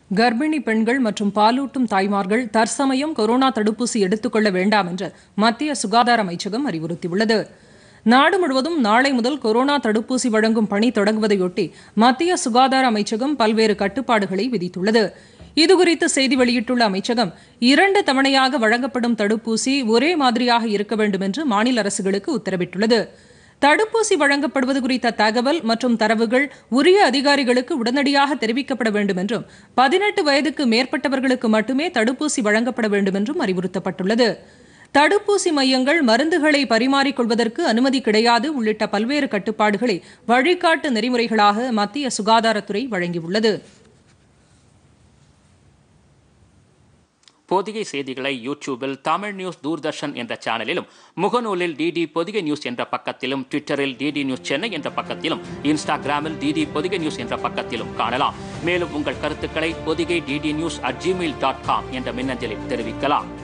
கர்ப்பிணி பெண்கள் மற்றும் பாலூட்டும் தாய்மார்கள் தற்சமயம் கொரோனா தடுப்பூசி எடுத்துக்கொள்ள வேண்டாம் என்று மத்திய சுகாதார அமைச்சகம் அறிவுறுத்தியுள்ளது நாடு முழுவதும் நாளை முதல் கொரோனா தடுப்பூசி வழங்கும் பணி தொடங்குவதையொட்டி மத்திய சுகாதார அமைச்சகம் பல்வேறு கட்டுப்பாடுகளை விதித்துள்ளது இதுகுறித்து செய்தி வெளியிட்டுள்ள அமைச்சகம் இரண்டு தவணையாக வழங்கப்படும் தடுப்பூசி ஒரே மாதிரியாக இருக்க வேண்டும் என்று மாநில அரசுகளுக்கு உத்தரவிட்டுள்ளது தடுப்பூசி வழங்கப்படுவது குறித்த தகவல் மற்றும் தரவுகள் உரிய அதிகாரிகளுக்கு உடனடியாக தெரிவிக்கப்பட வேண்டும் என்றும் பதினெட்டு வயதுக்கு மேற்பட்டவர்களுக்கு மட்டுமே தடுப்பூசி வழங்கப்பட வேண்டும் என்றும் அறிவுறுத்தப்பட்டுள்ளது தடுப்பூசி மையங்கள் மருந்துகளை பரிமாறிக்கொள்வதற்கு அனுமதி கிடையாது உள்ளிட்ட பல்வேறு கட்டுப்பாடுகளை வழிகாட்டு நெறிமுறைகளாக மத்திய சுகாதாரத்துறை வழங்கியுள்ளது பொதிகை செய்திகளை யூடியூபில் தமிழ் நியூஸ் தூர்தர்ஷன் என்ற சேனலிலும் முகநூலில் டிடி பொதிகை நியூஸ் என்ற பக்கத்திலும் ட்விட்டரில் டிடி நியூஸ் சென்னை என்ற பக்கத்திலும் இன்ஸ்டாகிராமில் டிடி பொதிகை நியூஸ் என்ற பக்கத்திலும் காணலாம் மேலும் உங்கள் கருத்துக்களை Podhigai DD news at Gmail dot com என்ற மின்னஞ்சலில் தெரிவிக்கலாம்